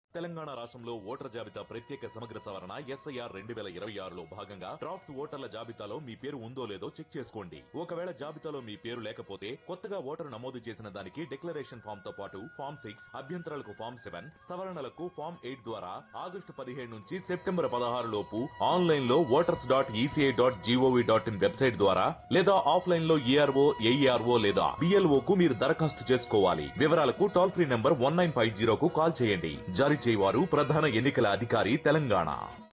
తెలంగాణ రాష్ట్రంలో ఓటర్ జాబితా ప్రత్యేక సమగ్ర సవరణ ఎస్ఐఆర్ రెండు వేల ఇరవై ఆరులో భాగంగా డ్రాఫ్ట్స్ ఓటర్ల జాబితాలో మీ పేరు ఉందో లేదో చెక్ చేసుకోండి ఒకవేళ జాబితాలో మీ పేరు లేకపోతే కొత్తగా ఓటరు నమోదు చేసిన దానికి డిక్లరేషన్ ఫామ్ తో పాటు ఫామ్ సిక్స్ అభ్యంతరాలకు ఫామ్ సెవెన్ సవరణలకు ఫామ్ ఎయిట్ ద్వారా ఆగస్టు పదిహేడు నుంచి సెప్టెంబర్ పదహారు లోపు ఆన్లైన్ లో voters dot ECI dot GOV dot in website ద్వారా లేదా ఆఫ్లైన్ లో ఈఆర్ఓ ఏఈఆర్ఓ లేదా బిఎల్ఓ కు మీరు దరఖాస్తు చేసుకోవాలి వివరాలకు toll free number one nine five జీరోకు కాల్ చేయండి జారీ చేయవారు ప్రధాన ఎన్నికల అధికారి తెలంగాణ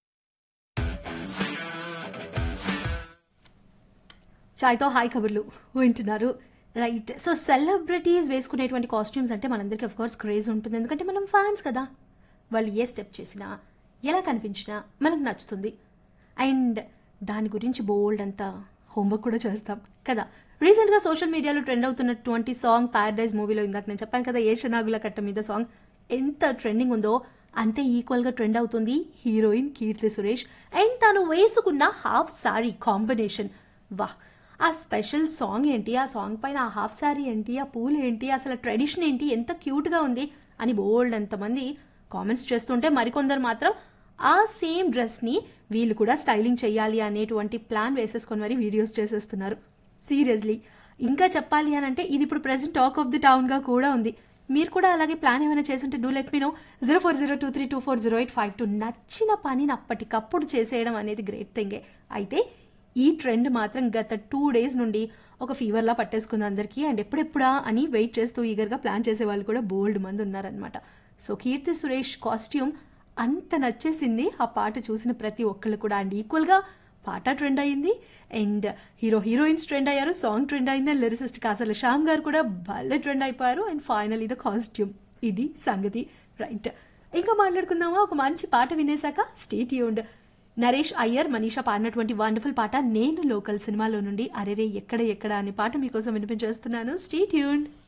చాయ్తో హాయ్ కబుర్లు వింటున్నారు రైట్ సో సెలబ్రిటీస్ వేసుకునేటువంటి కాస్ట్యూమ్స్ అంటే మనందరికీ అఫ్ కోర్స్ క్రేజ్ ఉంటుంది ఎందుకంటే మనం ఫ్యాన్స్ కదా వాళ్ళు ఏ స్టెప్ చేసినా ఎలా కనిపించినా మనకు నచ్చుతుంది అండ్ దాని గురించి బోల్డ్ అంతా హోంవర్క్ కూడా చేస్తాం కదా రీసెంట్గా సోషల్ మీడియాలో ట్రెండ్ అవుతున్నటువంటి సాంగ్ పారడైజ్ మూవీలో ఇందాక నేను చెప్పాను కదా ఏషనాగుల కట్ట మీద సాంగ్ ఎంత ట్రెండింగ్ ఉందో అంతే ఈక్వల్గా ట్రెండ్ అవుతుంది హీరోయిన్ కీర్తి సురేష్ అండ్ తను వేసుకున్న హాఫ్ సారీ కాంబినేషన్ వాహ్ ఆ స్పెషల్ సాంగ్ ఏంటి ఆ సాంగ్ పైన ఆ హాఫ్ సారీ ఏంటి ఆ పూలు ఏంటి అసలు ట్రెడిషన్ ఏంటి ఎంత క్యూట్గా ఉంది అని బోల్డ్ అంతమంది కామెంట్స్ చేస్తుంటే మరికొందరు మాత్రం ఆ సేమ్ డ్రెస్ని వీళ్ళు కూడా స్టైలింగ్ చేయాలి అనేటువంటి ప్లాన్ వేసేసుకొని మరి వీడియోస్ చేసేస్తున్నారు సీరియస్లీ ఇంకా చెప్పాలి అని అంటే ఇది ఇప్పుడు ప్రెసెంట్ టాక్ ఆఫ్ ది టౌన్గా కూడా ఉంది మీరు కూడా అలాగే ప్లాన్ ఏమైనా చేస్తుంటే do let me know zero four zero two three two four zero eight five two నచ్చిన పనిని అప్పటికప్పుడు చేసేయడం అనేది గ్రేట్ థింగే అయితే ఈ ట్రెండ్ మాత్రం గత టూ డేస్ నుండి ఒక ఫీవర్లా పట్టేసుకుంది అందరికీ అండ్ ఎప్పుడెప్పుడా అని వెయిట్ చేస్తూ ఈగర్గా ప్లాన్ చేసే వాళ్ళు కూడా బోల్డ్ మంది ఉన్నారనమాట సో కీర్తి సురేష్ కాస్ట్యూమ్ అంత నచ్చేసింది ఆ పాట చూసిన ప్రతి ఒక్కళ్ళు కూడా అండ్ ఈక్వల్గా పాట ట్రెండ్ అయ్యింది అండ్ హీరో హీరోయిన్స్ ట్రెండ్ అయ్యారు సాంగ్ ట్రెండ్ అయింది అండ్ లిరిసిస్ట్ కాసల శ్యామ్ గారు కూడా భలే ట్రెండ్ అయిపోయారు అండ్ ఫైనల్ ఇది కాస్ట్యూమ్ ఇది సంగతి రైట్ ఇంకా మాట్లాడుకుందామా ఒక మంచి పాట వినేశాక స్టేట్ యూండ్ నరేష్ అయ్యర్ మనీషా పాడినటువంటి వండర్ఫుల్ పాట నేను లోకల్ సినిమాలో నుండి అరెరే ఎక్కడ ఎక్కడ అనే పాట మీకోసం వినిపించేస్తున్నాను స్టేట్ యూండ్